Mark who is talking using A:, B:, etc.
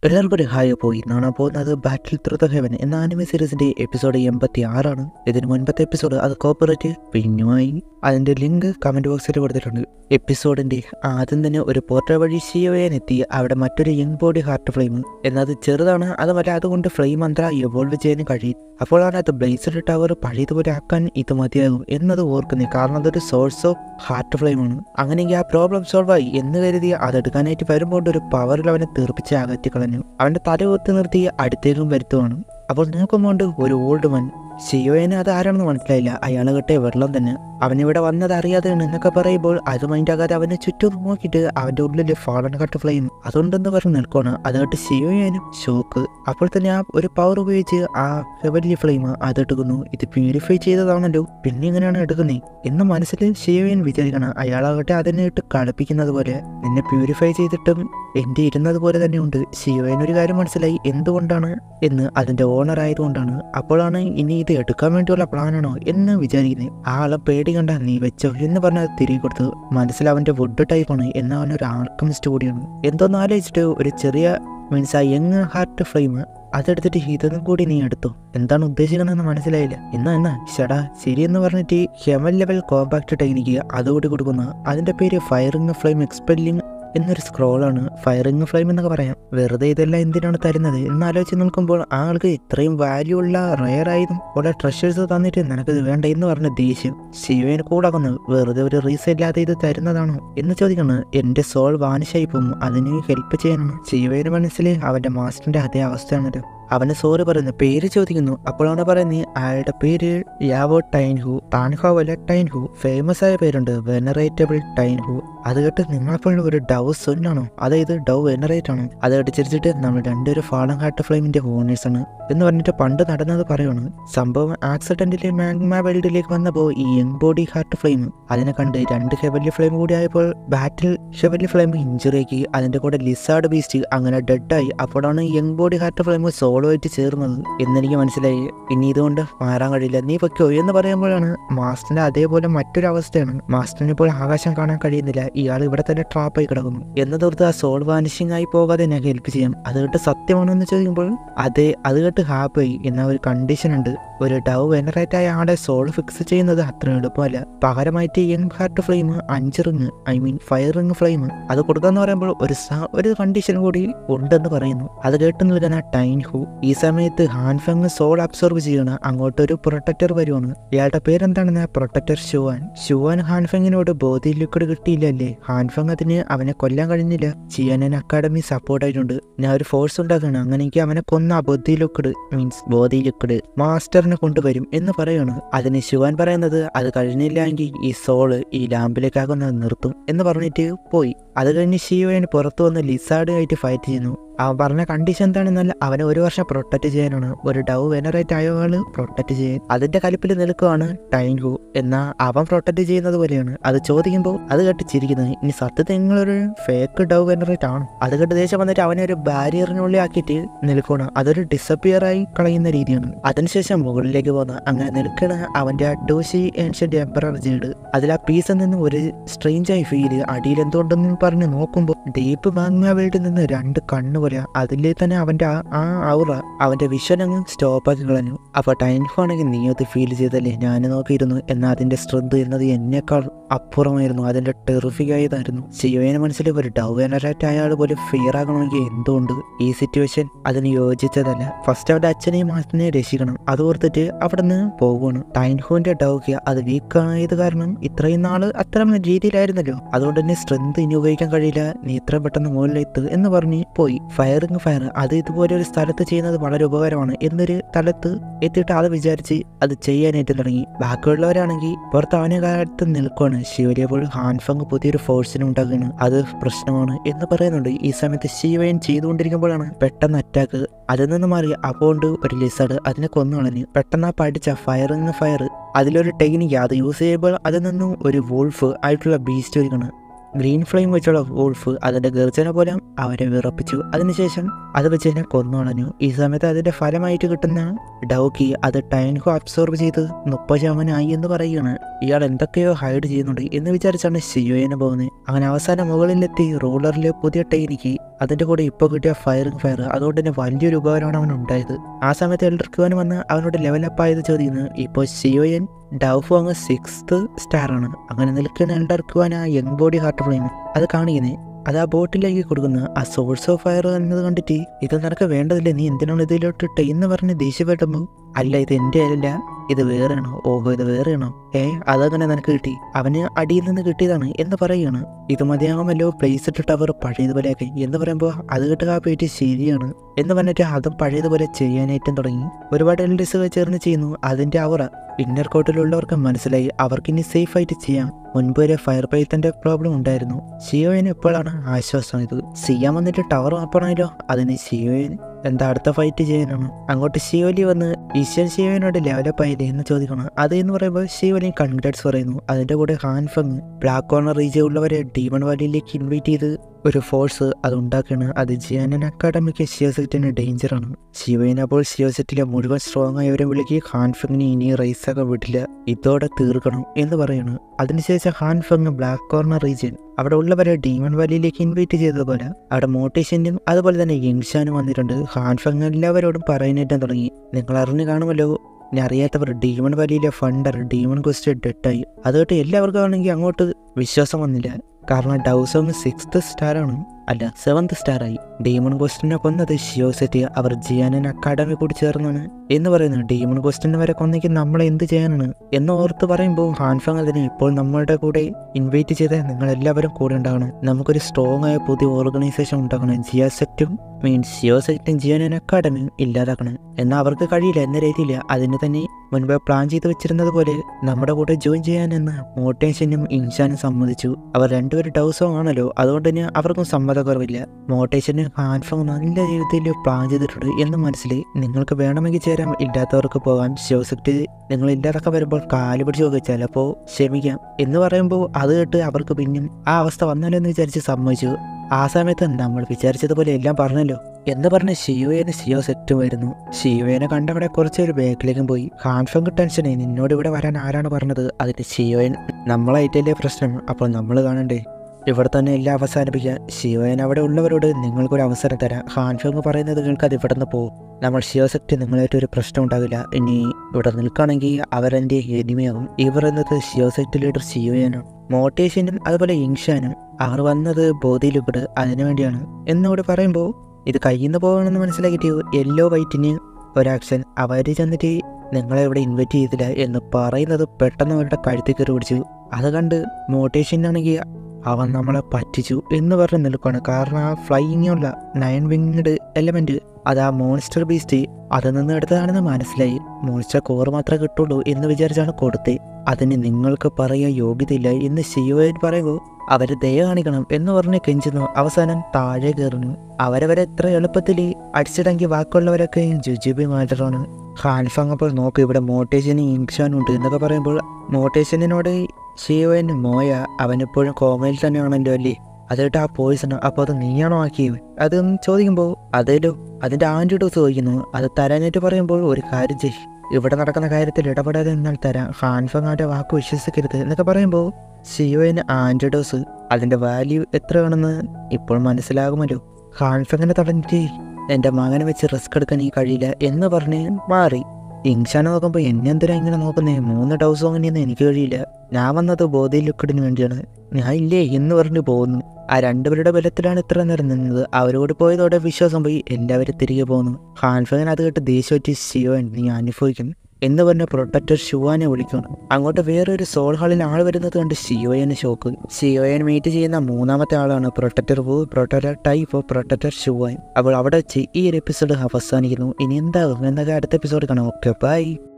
A: എല്ലാവർക്കും ഒരു ഹായ് പോയി ഇന്നാണ് പോകുന്നത് ബാറ്റിൽ ത്രൂ ദ ഹെവൻ എന്ന ആനിമി സീരീസിന്റെ എപ്പിസോഡ് എൺപത്തി ആറാണ് ഇതിന് മുൻപത്തെ എപ്പിസോഡ് അത് കോപ്പറേറ്റ് പിന്നുമായി അതിന്റെ ലിങ്ക് കമന്റ് ബോക്സിൽ കൊടുത്തിട്ടുണ്ട് എപ്പിസോഡിന്റെ ആദ്യം തന്നെ ഒരു പോർട്ടൽ വഴി എത്തി അവിടെ മറ്റൊരു യങ് ബോഡി ഹാർട്ട് ഫ്ലെയിം എന്നത് ചെറുതാണ് അതുമല്ല അതുകൊണ്ട് ഫ്ലെയിം അന്ത്ര എവോൾവ് ചെയ്യാൻ കഴിയും അപ്പോഴാണ് അത് ബ്ലേസഡ് ടവർ പഴയതുപോലെ ആക്കാൻ ഇത് മതിയാകും എന്നത് ഓർക്കുന്നത് കാരണം അതൊരു സോഴ്സ് ഓഫ് ഹാർട്ട് ഫ്ലെയിമാണ് അങ്ങനെയെങ്കിൽ ആ പ്രോബ്ലം സോൾവ് ആയി എന്ന് കരുതി അതെടുക്കാനായിട്ട് വരുമ്പോൾ ഒരു പവറിൽ അവനെ തീർപ്പിച്ച് അകറ്റി കളഞ്ഞു അവന്റെ തല ഒത്തു നിർത്തി അടുത്തേക്കും വരുത്തുവാണ് അപ്പോൾ നോക്കുമ്പോൾ ഒരു ഓൾഡ് മൻ ഷിയോയന് അത് ആരാണെന്ന് മനസ്സിലായില്ല അയാൾ കെട്ടിയ വെള്ളം തന്നെ അവനിവിടെ വന്നത് അറിയാതെയാണ് എന്നൊക്കെ പറയുമ്പോൾ അത് മൈൻഡാകാതെ അവനെ ചുറ്റും നോക്കിയിട്ട് അവന്റെ ഉള്ളിൽ ഫാളൻ കട്ട് ഫ്ലെയിം അതുകൊണ്ടെന്ന് പറഞ്ഞ് നിൽക്കുകയാണ് അത് കേട്ട് ഷിയോയനും ഷോക്ക് അപ്പോൾ തന്നെ ആ ഒരു പവർ ഉപയോഗിച്ച് ആ ഹെവലി ഫ്ലെയിം അത് എടുക്കുന്നു ഇത് പ്യൂരിഫൈ ചെയ്തതാണല്ലോ പിന്നെ എങ്ങനെയാണ് എടുക്കുന്നത് എന്ന് മനസ്സിൽ ഷിയോയൻ വിചാരിക്കണം അയാളാകട്ടെ അതിനെ ഇട്ട് കളിപ്പിക്കുന്നത് പോലെ നിന്നെ പ്യൂരിഫൈ ചെയ്തിട്ടും എൻ്റെ ഇരുന്നത് പോലെ തന്നെയുണ്ട് ഷിയോയൻ ഒരു കാര്യം മനസ്സിലായി എന്തുകൊണ്ടാണ് എന്ന് അതിന്റെ ഓണർ ആയതുകൊണ്ടാണ് അപ്പോഴാണ് ഇനി ഇത് എടുക്കാൻ വേണ്ടിയുള്ള പ്ലാനാണോ എന്ന് വിചാരിക്കുന്നത് ആ ആളെ പേടി കണ്ട നീ വെച്ചോ എന്ന് പറഞ്ഞ് അത് തിരികെ കൊടുത്തു മനസ്സിൽ അവന്റെ വുഡ് ടൈപ്പാണ് എന്നാൽ അവനൊരു ആൾക്കമിസ്റ്റ് കൂടിയാണ് എന്തോന്ന് ആലോചിച്ചിട്ട് ഒരു ചെറിയ മീൻസ് ആ യങ് ഹാർട്ട് ഫ്രെയിം അതെടുത്തിട്ട് ഇതൊന്നും കൂടി നീ എടുത്തു എന്താണ് ഉദ്ദേശിക്കുന്നതെന്ന് മനസ്സിലായില്ല എന്നാ എന്നാ ഷടാ ശരിയെന്ന് പറഞ്ഞിട്ട് ഹെമൽ ലെവൽ കോമ്പാക്ട് ടെക്നിക്ക് അതുകൂടി കൊടുക്കുന്ന അതിന്റെ പേര് ഫയറിംഗ് ഫ്ലെയിം എക്സ്പെല്ലിംഗ് എന്നൊരു സ്ക്രോളാണ് ഫയറിംഗ് ഫ്ലെയിം എന്നൊക്കെ പറയാം വെറുതെ ഇതെല്ലാം എന്തിനാണ് തരുന്നത് എന്ന് ആലോചിച്ച് നിൽക്കുമ്പോൾ ആ ആൾക്ക് ഇത്രയും വാല്യൂ ഉള്ള റയർ ആയതും ഉള്ള ട്രഷേഴ്സ് തന്നിട്ട് നിനക്കിത് വേണ്ട എന്ന് പറഞ്ഞ ദേഷ്യം ശിവന് കൂടാക്കുന്നു വെറുതെ ഒരു റീസൺ ഇല്ലാതെ ഇത് തരുന്നതാണോ എന്ന് ചോദിക്കുന്നത് എന്റെ സോൾ വാനിഷായി പോകും അതിന് ഹെൽപ്പ് ചെയ്യാനാണ് ശിവന് മനസ്സിൽ അവന്റെ മാസ്റ്ററിന്റെ അതേ അവസ്ഥയാണല്ലോ അവന് സോറി പറയുന്നു പേര് ചോദിക്കുന്നു അപ്പോഴാണ് പറയുന്നത് അയാളുടെ പേര് യാവോ ടൈൻഹു താൻഹോ അല്ല ടൈൻഹു ഫേമസ് ആയ പേരുണ്ട് വെനറേറ്റബിൾ ടൈൻഹു അത് കേട്ട് നിങ്ങളെപ്പോഴും ഒരു ഡവ് സൊന്നാണോ അതായത് ഡവ് വെനറേറ്റ് ആണ് അത് കേട്ട് ചിരിച്ചിട്ട് നമ്മൾ രണ്ടൊരു ഫാളം ഹാർട്ട് ഫ്ലെയിമിന്റെ ഓണേഴ്സ് ആണ് എന്ന് പറഞ്ഞിട്ട് പണ്ട് നടന്നത് പറയുകയാണ് സംഭവം ആക്സിഡന്റിലെ മാഗ്മ വേൾഡിലേക്ക് വന്നപ്പോൾ ഈ യങ് ബോഡി ഹാർട്ട് ഫ്ലെയിം അതിനെ കണ്ട് രണ്ട് ഹെവലി ഫ്ലെയിം കൂടി ആയപ്പോൾ ബാറ്റിൽ ഹെവലി ഫ്ലെയിം ഇഞ്ചുറി ആക്കി അതിന്റെ കൂടെ ലിസാർഡ് ബീസ്റ്റ് അങ്ങനെ ഡെഡായി അപ്പോഴാണ് young body heart flame solo ആയിട്ട് ചേർന്നത് എന്നെനിക്ക് മനസ്സിലായി ഇനി ഇതുകൊണ്ട് മാറാൻ കഴിയില്ല നീ പൊയ്ക്കോ എന്ന് പറയുമ്പോഴാണ് മാസ്റ്ററിന്റെ അതേപോലെ മറ്റൊരു അവസ്ഥയാണ് മാസ്റ്ററിന് ഇപ്പോൾ ആകാശം കാണാൻ കഴിയുന്നില്ല ഇയാൾ ഇവിടെ തന്നെ ട്രാപ്പായി കിടക്കുന്നു എന്നതോർത്ത് ആ സോൾ വാനിഷിംഗ് ആയി പോകാതെ ഞാൻ ഹെൽപ്പ് ചെയ്യാം അത് കേട്ട് സത്യമാണോ എന്ന് ചോദിക്കുമ്പോൾ അതെ അത് കേട്ട് ഹാപ്പിയായി എന്ന ഒരു കണ്ടീഷൻ ഉണ്ട് ഒരു ഡവ് വെനറേറ്റ് ആയ ആളെ സോൾ ഫിക്സ് ചെയ്യുന്നത് അത്ര എളുപ്പമല്ല പകരമായിട്ട് യങ് ഹാർട്ട് ഫ്ലെയിം അഞ്ച് ring I mean fire ring flame അത് കൊടുക്കാന്ന് പറയുമ്പോൾ ഒരു സ- ഒരു കണ്ടീഷൻ കൂടി ഉണ്ടെന്ന് പറയുന്നു അത് കേട്ട് നിൽക്കുന്ന ടൈൻ ഹു ഈ സമയത്ത് ഹാൻഫങ് സോൾ അബ്സോർബ് ചെയ്യണം അങ്ങോട്ടൊരു പ്രൊട്ടക്ടർ വരുവാണ് ഇയാളുടെ പേരെന്താണെന്ന് പ്രൊട്ടക്ടർ ഷുവാൻ ഷുവാൻ ഹാൻഫങ്ങിനോട് ബോധി ലിക്വിഡ് കിട്ടിയില്ലല്ലേ ഹാൻഫങ് അതിന് അവനെ കൊല്ലാൻ കഴിഞ്ഞില്ല ചിയാനൻ അക്കാഡമി സപ്പോർട്ട് ആയിട്ടുണ്ട് ഞാൻ ഒരു ഫോഴ്സ് ഉണ്ടാക്കണം അങ്ങനെ എനിക്ക് അവനെ കൊന്ന Bodhi liquid means Bodhi liquid മാസ്റ്ററിനെ കൊണ്ടുവരും എന്ന് പറയാണ് അതിന് ശിവാൻ പറയുന്നത് അത് കഴിഞ്ഞില്ല എങ്കിൽ ഈ സോള് ഈ ലാമ്പിലേക്കാകുന്നത് നിർത്തും എന്ന് പറഞ്ഞിട്ട് പോയി അത് കഴിഞ്ഞ് ശിവൻ പുറത്തു വന്ന് ലിസാർഡുമായിട്ട് ഫൈറ്റ് ചെയ്യുന്നു അവൻ പറഞ്ഞ കണ്ടീഷൻ എന്താണെന്നാൽ അവനെ ഒരു വർഷം പ്രൊട്ടക്ട് ചെയ്യാനാണ് ഒരു ഡവ് വെനറേറ്റ് ആയ ആള് പ്രൊട്ടക്ട് ചെയ്യാൻ അതിന്റെ കലിപ്പിൽ നിൽക്കുവാണ് ടൈൻഹു എന്നാൽ അവൻ പ്രൊട്ടക്ട് ചെയ്യുന്നത് പോലെയാണ് അത് ചോദിക്കുമ്പോൾ അത് കേട്ട് ചിരിക്കുന്നത് ഇനി സത്യത്തിൽ നിങ്ങളൊരു ഫേക്ക് ഡവ് വെനറേറ്റ് ആണ് അത് കേട്ട് ദേഷ്യം വന്നിട്ട് അവനെ ഒരു ബാരിയറിനുള്ളിൽ ആക്കിയിട്ട് നിൽക്കണം അതൊരു ഡിസപ്പിയർ ആയി കളയുന്ന രീതിയാണ് അതിനുശേഷം മുകളിലേക്ക് പോകുന്ന അങ്ങനെ നിൽക്കണ അവന്റെ ആ ഡോഷി ഏൻഷ്യന്റ് എംപറർ ജേഡ് അതിൽ ആ പീസിൽ നിന്ന് ഒരു സ്ട്രേഞ്ച് ആയി ഫീല് അടിയിൽ എന്തുകൊണ്ടെന്ന് പറഞ്ഞ് നോക്കുമ്പോൾ ഡീപ്പ് മാഗ്മ വേൾഡിൽ നിന്ന് രണ്ട് കണ്ണ് പോലെ അതിലെ തന്നെ അവന്റെ ആ- ആ ഔറ അവന്റെ വിഷൻ അങ്ങ് സ്റ്റോപ്പ് ആക്കി കളഞ്ഞു അപ്പൊ ടൈൻഫോ ആണെങ്കിൽ നീ അത് ഫീൽ ചെയ്തല്ലേ ഞാൻ നോക്കിയിരുന്നു എന്നാൽ അതിന്റെ സ്ട്രെങ്ത് എന്നത് എന്നേക്കാൾ അപ്പുറമായിരുന്നു അതിന്റെ ടെറിഫിക് ആയതായിരുന്നു സിയോയുടെ മനസ്സിൽ ഒരു ഡൗവേനറായിട്ട് അയാൾ പോലും ഫിയർ ആകണമെങ്കിൽ എന്തുകൊണ്ട് ഈ സിറ്റുവേഷൻ അതിന് യോജിച്ചതല്ല ഫസ്റ്റ് അവന്റെ അച്ഛനെയും മാസ്റ്ററിനെയും രക്ഷിക്കണം അത് ഓർത്തിട്ട് അവിടെ നിന്ന് പോകുകയാണ് ടൈൻഹോന്റെ ഡൗക്ക് അത് വീക്ക് ആയത് കാരണം ഇത്രയും നാള് അത്തരം രീതിയിലായിരുന്നല്ലോ അതുകൊണ്ട് തന്നെ സ്ട്രെങ്ത് ഇനി ഉപയോഗിക്കാൻ കഴിയില്ല നീ ഇത്ര പെട്ടെന്ന് മുകളിലെത്ത് എന്ന് പറഞ്ഞ് പോയി ഫയറിങ് ഫയർ അത് ഇതുപോലെ ഒരു സ്ഥലത്ത് ചെയ്യുന്നത് വളരെ ഉപകാരമാണ് എന്നൊരു സ്ഥലത്ത് എത്തിയിട്ട് അത് വിചാരിച്ച് അത് ചെയ്യാനായിട്ട് തുടങ്ങി ബാക്കിയുള്ളവരാണെങ്കിൽ പുറത്ത് അവനെ കാലത്ത് നിൽക്കുകയാണ് ശിവരിയപ്പോൾ ഹാൻഫങ് പുതിയൊരു ഫോഴ്സിനെ ഉണ്ടാക്കുകയാണ് അത് പ്രശ്നമാണ് എന്ന് പറയുന്നുണ്ട് ഈ സമയത്ത് ശിവയൻ ചെയ്തുകൊണ്ടിരിക്കുമ്പോഴാണ് പെട്ടെന്ന് അറ്റാക്ക് അതിൽ നിന്ന് മാറി അപ്പോണ്ട് ഒരു ലിസഡ് അതിനെ കൊന്നു കളഞ്ഞു പെട്ടെന്ന് ആ പഠിച്ച ഫയറിങ് ഫയർ അതിലൊരു ടെക്നിക്ക് അത് യൂസ് ചെയ്യുമ്പോൾ അതിൽ നിന്നും ഒരു വോൾഫ് ആയിട്ടുള്ള ബീസ്റ്റ് ഒരുക്കണം ഗ്രീൻ ഫ്ലെയിം വെച്ചുള്ള വോൾഫ് അതിന്റെ ഗർജന പോലെ അവരെ വിറപ്പിച്ചു അതിനുശേഷം അത് വെച്ച് തന്നെ കൊന്നു കളഞ്ഞു ഈ സമയത്ത് അതിന്റെ ഫലമായിട്ട് കിട്ടുന്ന ഡൗക്കി അത് ടൈൻഹോ അബ്സോർബ് ചെയ്ത് മുപ്പത് ശതമാനമായി എന്ന് പറയുകയാണ് ഇയാൾ എന്തൊക്കെയോ ഹൈഡ് ചെയ്യുന്നുണ്ട് എന്ന് വിചാരിച്ചാണ് ഷിയോയനെ പോകുന്നത് അങ്ങനെ അവസാനം മുകളിലെത്തി റൂളറിലെ പുതിയ ടൈനിക്ക് അതിന്റെ കൂടെ ഇപ്പോൾ കിട്ടിയ ഫയറിംഗ് ഫയർ അതുകൊണ്ട് തന്നെ വലിയൊരു ഉപകാരമാണ് അവൻ ഉണ്ടായത് ആ സമയത്ത് എൽഡർക്കുവാൻ വന്ന് അവനോട് ലെവലപ്പ് ആയത് ചോദിക്കുന്നു ഇപ്പോൾ ഷിയോയൻ ഡൗഫു അങ്ങ് സിക്സ്ത് സ്റ്റാർ ആണ് അങ്ങനെ നിൽക്കുന്ന എൽഡർക്കുവാൻ ആ യങ് ബോഡി ഹാർട്ട് ഫ്ലെയിം അത് കാണിക്കുന്നത് അത് ആ ബോട്ടിലേക്ക് കൊടുക്കുന്ന ആ സോഴ്സ് ഓഫ് ഫയർ എന്നത് കണ്ടിട്ട് ഇത് നിനക്ക് വേണ്ടതില്ല നീ എന്തിനാണ് ഇതിലോട്ടിട്ട് എന്ന് പറഞ്ഞ് ദേഷ്യപ്പെട്ടപ്പോൾ അല്ല ഇത് എൻ്റെ അല്ല ഇത് വേറെയാണോ ഓഹോ ഇത് വേറെയാണോ ഏ അതങ്ങനെ നിനക്ക് കിട്ടി അവന് അടിയിൽ നിന്ന് കിട്ടിയതാണ് എന്ന് പറയുകയാണ് ഇത് മതിയാകുമല്ലോ പ്ലേസ് ഇട്ടിട്ട് അവർ പഴയതുപോലെയാക്കി എന്ന് പറയുമ്പോൾ അത് കിട്ടുക ആ പേറ്റ് ശരിയാണ് എന്ന് പറഞ്ഞിട്ട് അതും പഴയതുപോലെ ചെയ്യാനായിട്ടും തുടങ്ങി ഒരുപാട് എൽഡിസുകൾ ചേർന്ന് ചെയ്യുന്നു അതിന്റെ അവറ ഇന്നർ കോട്ടിലുള്ളവർക്ക് മനസ്സിലായി അവർക്ക് ഇനി സേഫ് ആയിട്ട് ചെയ്യാം മുൻപ് വരെ ഫയർ പൈത്തന്റെ പ്രോബ്ലം ഉണ്ടായിരുന്നു ഷിയോയിന് എപ്പോഴാണ് ആശ്വാസം ഇത് ചെയ്യാൻ വന്നിട്ട് ടവർ മാപ്പണമല്ലോ അതിന് ഷിയോയിൻ എന്താ അടുത്ത ഫൈറ്റ് ചെയ്യാനാണ് അങ്ങോട്ട് ഷിയോലി വന്ന് ഈശ്വൻ ഷിയോനോട് ലെവലപ്പ് ആയില്ലേ എന്ന് ചോദിക്കണം അത് എന്ന് പറയുമ്പോൾ ഷിയോലി കൺഗ്രാറ്റ്സ് പറയുന്നു അതിന്റെ കൂടെ ഹാൻഫങ് ബ്ലാക്ക് കോർണർ റീജിയൻ ഉള്ളവരെ ഡീമൺ വാലിയിലേക്ക് ഇൻവൈറ്റ് ചെയ്ത് ഒരു ഫോഴ്സ് അത് ഉണ്ടാക്കുകയാണ് അത് ജിയാനൻ അക്കാഡമിക്ക് ഷിയോസെറ്റിന് ഡേഞ്ചറാണ് ശിവൻ അപ്പോൾ ഷിയോസെറ്റിലെ മുഴുവൻ സ്ട്രോങ് ആയവരെ വിളിക്ക് ഹാൻഫങ്ങിനെ ഇനി റൈസൊക്കെ വിടില്ല ഇതോടെ തീർക്കണം എന്ന് പറയാണ് അതിനുശേഷം ഹാൻഫങ് ബ്ലാക്ക് കോർണർ റീജിയൻ അവിടെ ഉള്ളവരെ ഡീമൺ വാലിയിലേക്ക് ഇൻവൈറ്റ് ചെയ്തതുപോലെ അവിടെ മോട്ടേഷനും അതുപോലെ തന്നെ യങ്ഷാനും വന്നിട്ടുണ്ട് ഹാൻഫങ് എല്ലാവരോടും പറയാനായിട്ടും തുടങ്ങി നിങ്ങൾ അറിഞ്ഞു കാണുമല്ലോ ഇനി അറിയാത്തവർ ഡീമൺ വാലിയിലെ ഫണ്ടർ ഡീമൺ ക്വസ്റ്റ് ഡെഡായി അതുകൊണ്ട് എല്ലാവർക്കും ആണെങ്കിൽ അങ്ങോട്ട് വിശ്വാസം വന്നില്ല കാരണം ഡൗസോങ് സിക്സ്ത് സ്റ്റാറാണ് അല്ല സെവൻത് സ്റ്റാറായി ഡീമൺ ക്വസ്റ്റിനെ കൊന്നത് ഷിയോസെറ്റി അവർ ജിയാനൻ അക്കാഡമി കൂടി ചേർന്നാണ് എന്ന് പറയുന്നു ഡീമൺ ക്വസ്റ്റിനെ വരെ കൊന്നെങ്കിൽ നമ്മൾ എന്ത് ചെയ്യാനാണ് എന്ന് ഓർത്ത് പറയുമ്പോൾ ഹാൻഫങ് അതിനെ ഇപ്പോൾ നമ്മളുടെ കൂടെ ഇൻവൈറ്റ് ചെയ്ത് നിങ്ങൾ എല്ലാവരും കൂടെ ഉണ്ടാകണം നമുക്കൊരു സ്ട്രോങ് ആയ പുതിയ ഓർഗനൈസേഷൻ ഉണ്ടാക്കണം ജിയാസെറ്റും മീൻസ് ജിയോസെറ്റും ജിയാനൻ അക്കാഡമിയും ഇല്ലാതാക്കണം എന്നാൽ അവർക്ക് കഴിയില്ല എന്ന രീതിയിൽ അതിന് തന്നെ മുൻപ് പ്ലാൻ ചെയ്ത് വെച്ചിരുന്നത് പോലെ നമ്മുടെ കൂടെ ജോയിൻ ചെയ്യാനെന്ന് മോട്ടേഷനും ഇൻഷാനും സമ്മതിച്ചു അവർ രണ്ടുപേരും ഡൗസോങ് ആണല്ലോ അതുകൊണ്ട് തന്നെ അവർക്കും സമ്മതക്കുറവില്ല മോട്ടേഷന് ഹാൻഫങ് നല്ല രീതിയിൽ പ്ലാൻ ചെയ്തിട്ടുണ്ട് എന്ന് മനസ്സിലായി നിങ്ങൾക്ക് വേണമെങ്കിൽ ചേരാം ഇല്ലാത്തവർക്ക് പോകാം ഷിയോസെറ്റ് നിങ്ങൾ ഇല്ലാതൊക്കെ വരുമ്പോൾ കാല് പിടിച്ച് നോക്കുക ചിലപ്പോൾ ക്ഷമിക്കാം എന്ന് പറയുമ്പോൾ അത് കേട്ട് അവർക്ക് പിന്നും ആ അവസ്ഥ വന്നാലോ എന്ന് വിചാരിച്ച് സമ്മതിച്ചു ആ സമയത്ത് നമ്മൾ വിചാരിച്ചതുപോലെ എല്ലാം പറഞ്ഞല്ലോ എന്ന് പറഞ്ഞ് ഷിയോയെ ഷിയോ സെറ്റ് വരുന്നു ഷിയോയെ കണ്ടവിടെ കുറച്ചൊരു ബാക്കിലേക്കും പോയി ഹാൻഫങ് ടെൻഷനായി നിന്നോട് ഇവിടെ വരാൻ ആരാണ് പറഞ്ഞത് അതിന് ഷിയോയൻ നമ്മളായിട്ടല്ലേ പ്രശ്നം അപ്പോൾ നമ്മൾ കാണണ്ടേ ഇവിടെ തന്നെ എല്ലാം അവസാനിപ്പിക്കുക ശിവൻ അവിടെ ഉള്ളവരോട് നിങ്ങൾക്കൊരു അവസരം തരാം ഹാൻഫങ് പറയുന്നത് കേൾക്കാതെ ഇവിടെ നിന്ന് പോകും നമ്മൾ ഷിയോസെക്റ്റ് നിങ്ങളായിട്ട് ഒരു പ്രശ്നം ഉണ്ടാകില്ല ഇനി ഇവിടെ നിൽക്കുകയാണെങ്കിൽ അവരെൻ്റെ എനിമയാകും ഈ പറയുന്നത് ഷിയോസെക്റ്റ് ലീഡർ ഷിയോയാണ് മോട്ടേഷനും അതുപോലെ ഇങ്ഷാനും അവർ വന്നത് ബോധിയിലുപട് അതിനു വേണ്ടിയാണ് എന്നോട് പറയുമ്പോൾ ഇത് കയ്യിൽ നിന്ന് പോകണമെന്ന് മനസ്സിലാക്കിയിട്ട് യെല്ലോ വൈറ്റിന് ഒരാക്ഷൻ അവർ ചെന്നിട്ട് നിങ്ങളെ ഇവിടെ ഇൻവൈറ്റ് ചെയ്തില്ല എന്ന് പറയുന്നത് പെട്ടെന്ന് അവരുടെ കഴുത്തിൽ കയറി പിടിച്ചു അത് കണ്ട് മോട്ടേഷനാണെങ്കിൽ അവൻ നമ്മളെ പറ്റിച്ചു എന്ന് പറഞ്ഞ് നിൽക്കുകയാണ് കാരണം ആ ഫ്ലൈയിങ് ഉള്ള നയൻ വിങ്ഡ് എലമെന്റ് അത് ആ മോൺസ്റ്റർ ബീസ്റ്റ് അതിൽ നിന്ന് എടുത്തതാണെന്ന് മനസ്സിലായി മോൺസ്റ്റർ കോർ മാത്രമേ കിട്ടുള്ളൂ എന്ന് വിചാരിച്ചാണ് കൊടുത്തത് അതിന് നിങ്ങൾക്ക് പറയാൻ യോഗ്യതയില്ല എന്ന് ശിവൻ പറയുമ്പോൾ അവര് ദയ കാണിക്കണം എന്ന് പറഞ്ഞ് കെഞ്ചുന്നു അവസാനം താഴെ കയറുന്നു അവരവരെ എത്ര എളുപ്പത്തിൽ അടിച്ചിടങ്കി ബാക്കിയുള്ളവരൊക്കെ ജുജുബി മാറ്ററാണ് ഹാൻഫങ് അപ്പോൾ നോക്ക് ഇവിടെ മോട്ടേഷനും ഇൻഷാനും ഉണ്ട് എന്നൊക്കെ പറയുമ്പോൾ മോട്ടേഷനോട് ശിവൻ മോയ അവനെപ്പോഴും കോമയിൽ തന്നെയാണല്ലോ അല്ലേ അതായിട്ട് ആ പോയിസൺ അപ്പോൾ അത് നീയാണോ ആക്കിയത് അത് ചോദിക്കുമ്പോൾ അതേലോ അതിൻ്റെ ആൻറ്റിഡോസ് ചോദിക്കുന്നു അത് തരാനായിട്ട് പറയുമ്പോൾ ഒരു കാര്യം ചെയ് ഇവിടെ നടക്കുന്ന കാര്യത്തിൽ ഇടപെടാതെ നിന്നാൽ തരാം ഹാൻഫങ്ങാൻ്റെ വാക്ക് വിശ്വസിക്കരുത് എന്നൊക്കെ പറയുമ്പോൾ സിയോന് ആൻറ്റിഡോസ് അതിൻ്റെ വാല്യൂ എത്രയാണെന്ന് ഇപ്പോൾ മനസ്സിലാകുമല്ലോ ഹാൻഫങ്ങിനെ തടഞ്ഞിട്ട് എൻ്റെ മകനെ വെച്ച് റിസ്ക് എടുക്കാൻ ഈ കഴിയില്ല എന്ന് പറഞ്ഞ് മാറി ഇൻഷാനെ നോക്കുമ്പോൾ എന്നെ എന്തിനാ ഇങ്ങനെ നോക്കുന്നേ മൂന്ന് ഡൗസ് അങ്ങനെയൊന്നും എനിക്ക് കഴിയില്ല ഞാൻ വന്നത് ബോധി ലുക്കിഡിന് വേണ്ടിയാണ് ഞാൻ ഇല്ലേ എന്ന് പറഞ്ഞ് പോകുന്നു ആ രണ്ടുപേരുടെ ബലത്തിലാണ് ഇത്ര നേരം നിന്നത് അവരോട് പോയതോടെ വിശ്വാസം പോയി എല്ലാവരും തിരികെ പോകുന്നു ഹാൻഫഗൻ അത് കേട്ട് ദേഷ്യം ശിവൻ നീ അനുഭവിക്കുന്നു എന്ന് പറഞ്ഞ പ്രൊട്ടക്ടർ ഷുവാനെ വിളിക്കണം അങ്ങോട്ട് വേറൊരു സോൾ ഹാളിൽ ആൾ വരുന്നത് കണ്ട് ഷിയോയന് ഷോക്ക് ഷിയോയൻ മീറ്റ് ചെയ്യുന്ന മൂന്നാമത്തെ ആളാണ് protector Wu protector type protector Xuan അപ്പോൾ അവിടെ വെച്ച് ഈ ഒരു എപ്പിസോഡ് അവസാനിക്കുന്നു ഇനി എന്താകും എന്നൊക്കെ അടുത്ത എപ്പിസോഡ് കാണാം ഓക്കെ ബൈ